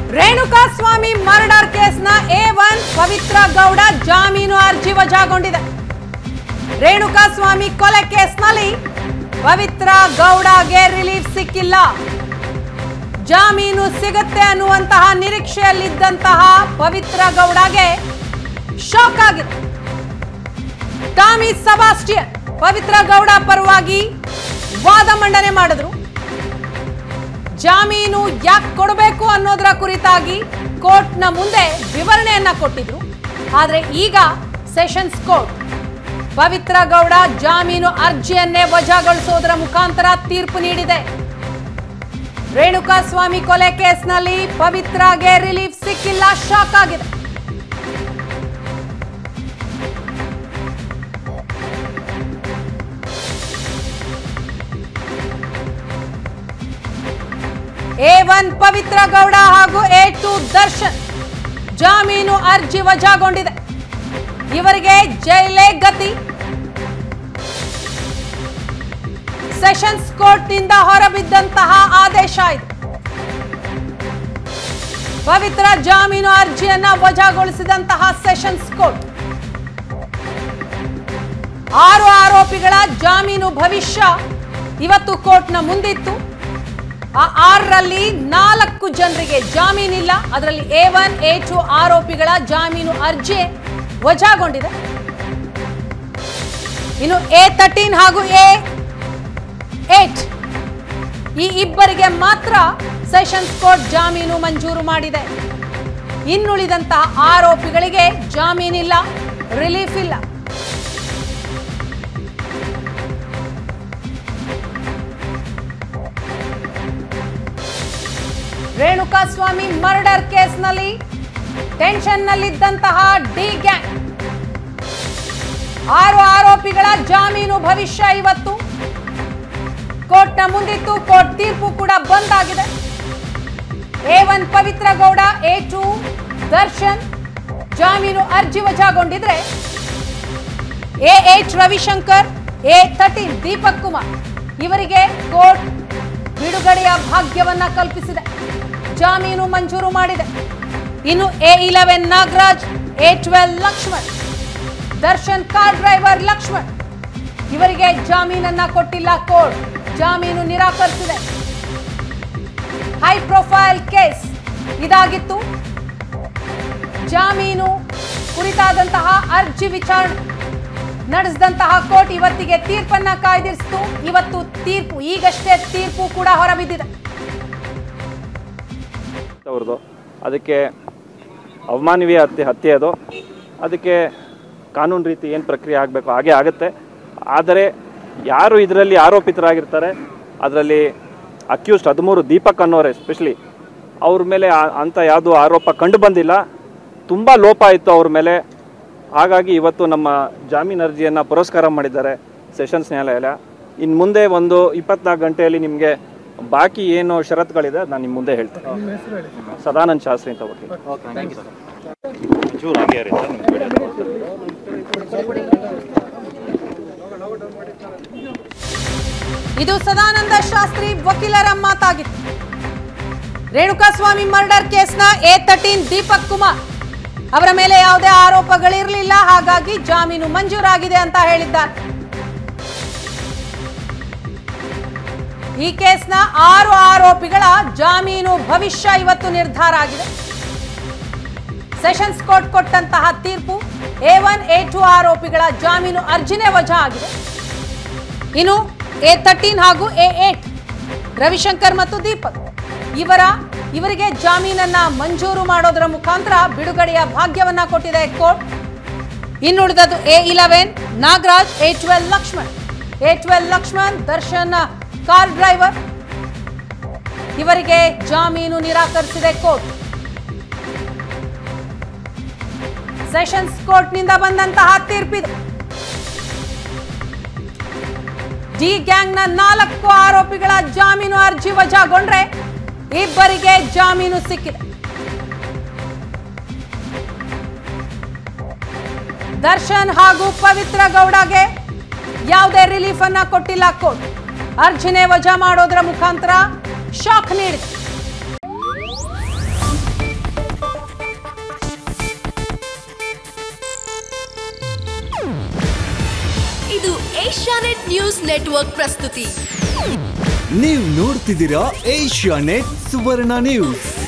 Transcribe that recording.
Renuka Swamy murder ಕೇಸ್ನ A one Pavithra Gowda ಜಾಮೀನು ಅರ್ಜಿ ವಜಾಗೊಂಡಿದೆ ರೇಣುಕಾ ಸ್ವಾಮಿ ಕೊಲೆ ಕೇಸ್ನಲ್ಲಿ ಪವಿತ್ರ ಗೌಡಗೆ ರಿಲೀಫ್ ಸಿಕ್ಕಿಲ್ಲ ಜಾಮೀನು ಸಿಗುತ್ತೆ ಅನ್ನುವಂತಹ ನಿರೀಕ್ಷೆಯಲ್ಲಿದ್ದಂತಹ ಪವಿತ್ರ ಗೌಡಗೆ ಶಾಕ್ ಆಗಿದೆ ಟಾಮಿ ಸಬಾಸ್ಟಿಯನ್ ಪವಿತ್ರ ಗೌಡ ಪರವಾಗಿ ವಾದ ಮಂಡನೆ ಮಾಡಿದ್ರು ಜಾಮೀನು ಯಾಕೆ ಕೊಡಬೇಕು ಅನ್ನೋದರ ಕುರಿತಾಗಿ ಕೋರ್ಟ್ನ ಮುಂದೆ ವಿವರಣೆಯನ್ನ ಕೊಟ್ಟಿದ್ರು ಆದ್ರೆ ಈಗ ಸೆಷನ್ಸ್ ಕೋರ್ಟ್ ಪವಿತ್ರ ಗೌಡ ಜಾಮೀನು ಅರ್ಜಿಯನ್ನೇ ವಜಾಗೊಳಿಸೋದರ ಮುಖಾಂತರ ತೀರ್ಪು ನೀಡಿದೆ ರೇಣುಕಾ ಸ್ವಾಮಿ ಕೊಲೆ ಕೇಸ್ನಲ್ಲಿ ಪವಿತ್ರಗೆ ರಿಲೀಫ್ ಸಿಕ್ಕಿಲ್ಲ ಶಾಕ್ ಆಗಿದೆ ಎ ಒನ್ ಪವಿತ್ರ ಗೌಡ ಹಾಗೂ ಎ ಟು ದರ್ಶನ್ ಜಾಮೀನು ಅರ್ಜಿ ವಜಾಗೊಂಡಿದೆ ಇವರಿಗೆ ಜೈಲೇ ಗತಿ ಸೆಷನ್ಸ್ ಕೋರ್ಟ್ನಿಂದ ಹೊರಬಿದ್ದಂತಹ ಆದೇಶ ಇದು ಪವಿತ್ರ ಜಾಮೀನು ಅರ್ಜಿಯನ್ನ ವಜಾಗೊಳಿಸಿದಂತಹ ಸೆಷನ್ಸ್ ಕೋರ್ಟ್ ಆರು ಆರೋಪಿಗಳ ಜಾಮೀನು ಭವಿಷ್ಯ ಇವತ್ತು ಕೋರ್ಟ್ನ ಮುಂದಿತ್ತು ಆ ಆರರಲ್ಲಿ ನಾಲ್ಕು ಜನರಿಗೆ ಜಾಮೀನಿಲ್ಲ ಅದರಲ್ಲಿ ಎ ಒನ್ ಎ ಟು ಆರೋಪಿಗಳ ಜಾಮೀನು ಅರ್ಜಿ ವಜಾಗೊಂಡಿದೆ ಇನ್ನು ಎ ತರ್ಟೀನ್ ಹಾಗೂ ಎ ಏಟ್ ಈ ಇಬ್ಬರಿಗೆ ಮಾತ್ರ ಸೆಷನ್ಸ್ ಕೋರ್ಟ್ ಜಾಮೀನು ಮಂಜೂರು ಮಾಡಿದೆ ಇನ್ನುಳಿದಂತಹ ಆರೋಪಿಗಳಿಗೆ ಜಾಮೀನಿಲ್ಲ ರಿಲೀಫ್ ಇಲ್ಲ ರೇಣುಕಾ ಸ್ವಾಮಿ ಮರ್ಡರ್ ಕೇಸ್ನಲ್ಲಿ ಟೆನ್ಷನ್ನಲ್ಲಿದ್ದಂತಹ ಡಿ ಗ್ಯಾಂಗ್ ಆರು ಆರೋಪಿಗಳ ಜಾಮೀನು ಭವಿಷ್ಯ ಇವತ್ತು ಕೋರ್ಟ್ನ ಮುಂದಿತ್ತು ಕೋರ್ಟ್ ತೀರ್ಪು ಕೂಡ ಬಂದ್ ಆಗಿದೆ A one Pavithra Gowda A two Darshan ಜಾಮೀನು ಅರ್ಜಿ ವಜಾಗೊಂಡಿದ್ರೆ A eight Ravishankar A thirteen Deepak Kumar ಇವರಿಗೆ ಕೋರ್ಟ್ ಬಿಡುಗಡೆಯ ಭಾಗ್ಯವನ್ನ ಕಲ್ಪಿಸಿದೆ ಜಾಮೀನು ಮಂಜೂರು ಮಾಡಿದೆ ಇನ್ನು A eleven Nagaraj A twelve Lakshman Darshan car driver Lakshman ಇವರಿಗೆ ಜಾಮೀನನ್ನ ಕೊಟ್ಟಿಲ್ಲ ಕೋರ್ಟ್ ಜಾಮೀನು ನಿರಾಕರಿಸಿದೆ ಹೈ ಪ್ರೊಫೈಲ್ ಕೇಸ್ ಇದಾಗಿತ್ತು ಜಾಮೀನು ಕುರಿತಾದಂತಹ ಅರ್ಜಿ ವಿಚಾರಣೆ ನಡೆಸಿದಂತಹ ಕೋರ್ಟ್ ಇವತ್ತಿಗೆ ತೀರ್ಪನ್ನ ಕಾಯ್ದಿರಿಸಿತು ಇವತ್ತು ತೀರ್ಪು ಈಗಷ್ಟೇ ತೀರ್ಪು ಕೂಡ ಹೊರಬಿದ್ದಿದೆ ಅವ್ರದ್ದು ಅದಕ್ಕೆ ಅವಮಾನವೀಯ ಹತ್ಯೆ ಹತ್ಯೆ ಅದು ಅದಕ್ಕೆ ಕಾನೂನು ರೀತಿ ಏನು ಪ್ರಕ್ರಿಯೆ ಆಗಬೇಕು ಹಾಗೆ ಆಗುತ್ತೆ ಆದರೆ ಯಾರು ಇದರಲ್ಲಿ ಆರೋಪಿತರಾಗಿರ್ತಾರೆ ಅದರಲ್ಲಿ ಅಕ್ಯೂಸ್ಡ್ ಹದಿಮೂರು ದೀಪಕ್ ಅನ್ನೋರು ಎಸ್ಪೆಷಲಿ ಅವ್ರ ಮೇಲೆ ಆ- ಅಂಥ ಯಾವುದೂ ಆರೋಪ ಕಂಡು ಬಂದಿಲ್ಲ ತುಂಬ ಲೋಪ ಇತ್ತು ಅವ್ರ ಮೇಲೆ ಹಾಗಾಗಿ ಇವತ್ತು ನಮ್ಮ ಜಾಮೀನು ಅರ್ಜಿಯನ್ನು ಪುರಸ್ಕಾರ ಮಾಡಿದ್ದಾರೆ ಸೆಷನ್ಸ್ ನ್ಯಾಯಾಲಯ ಇನ್ನು ಮುಂದೆ ಒಂದು ಇಪ್ಪತ್ನಾಲ್ಕು ಗಂಟೆಯಲ್ಲಿ ನಿಮಗೆ ಬಾಕಿ ಏನು ಷರತ್ತುಗಳಿದೆ ನಾನು ನಿಮ್ಮ ಮುಂದೆ ಹೇಳ್ತೇನೆ ಸದಾನಂದ್ ಶಾಸ್ತ್ರಿ ಅಂತ ವಕೀಲ ಇದು ಸದಾನಂದ ಶಾಸ್ತ್ರಿ ವಕೀಲರ ಮಾತಾಗಿತ್ತು ರೇಣುಕಾಸ್ವಾಮಿ ಮರ್ಡರ್ ಕೇಸ್ನ ಎ ತರ್ಟೀನ್ ದೀಪಕ್ ಕುಮಾರ್ ಅವರ ಮೇಲೆ ಯಾವುದೇ ಆರೋಪಗಳಿರಲಿಲ್ಲ ಹಾಗಾಗಿ ಜಾಮೀನು ಮಂಜೂರಾಗಿದೆ ಅಂತ ಹೇಳಿದ್ದಾರೆ ಈ ಕೇಸ್ನ ಆರು ಆರೋಪಿಗಳ ಜಾಮೀನು ಭವಿಷ್ಯ ಇವತ್ತು ನಿರ್ಧಾರ ಆಗಿದೆ ಸೆಷನ್ಸ್ ಕೋರ್ಟ್ ಕೊಟ್ಟಂತಹ ತೀರ್ಪು ಎ ಒನ್ ಎ ಟು ಆರೋಪಿಗಳ ಜಾಮೀನು ಅರ್ಜಿನೇ ವಜಾ ಆಗಿದೆ ಇನ್ನು ಎ ತರ್ಟೀನ್ ಹಾಗೂ ಎ ಏಟ್ ರವಿಶಂಕರ್ ಮತ್ತು ದೀಪಕ್ ಇವರ ಇವರಿಗೆ ಜಾಮೀನನ್ನ ಮಂಜೂರು ಮಾಡೋದರ ಮುಖಾಂತರ ಬಿಡುಗಡೆಯ ಭಾಗ್ಯವನ್ನ ಕೊಟ್ಟಿದೆ ಕೋರ್ಟ್ ಇನ್ನುಳಿದದ್ದು A eleven Nagaraj A twelve Lakshman A twelve Lakshman Darshan car driver ಇವರಿಗೆ ಜಾಮೀನು ನಿರಾಕರಿಸಿದೆ ಕೋರ್ಟ್ ಸೆಷನ್ಸ್ ಕೋರ್ಟ್ನಿಂದ ಬಂದಂತಹ ತೀರ್ಪಿದು ಡಿ ಗ್ಯಾಂಗ್ನ ನಾಲ್ಕು ಆರೋಪಿಗಳ ಜಾಮೀನು ಅರ್ಜಿ ವಜಾಗೊಂಡ್ರೆ ಇಬ್ಬರಿಗೆ ಜಾಮೀನು ಸಿಕ್ಕಿದೆ ದರ್ಶನ್ ಹಾಗೂ ಪವಿತ್ರ ಗೌಡಗೆ ಯಾವುದೇ ರಿಲೀಫ್ ಅನ್ನ ಕೊಟ್ಟಿಲ್ಲ ಕೋರ್ಟ್ ಅರ್ಜಿನೇ ವಜಾ ಮಾಡೋದ್ರ ಮುಖಾಂತರ ಶಾಕ್ ನೀಡಿದೆ ಏಷ್ಯಾನೆಟ್ ನ್ಯೂಸ್ ನೆಟ್ವರ್ಕ್ ಪ್ರಸ್ತುತಿ ನೀವು ನೋಡ್ತಿದ್ದೀರಾ ಏಷ್ಯಾ ನೆಟ್ ಸುವರ್ಣ ನ್ಯೂಸ್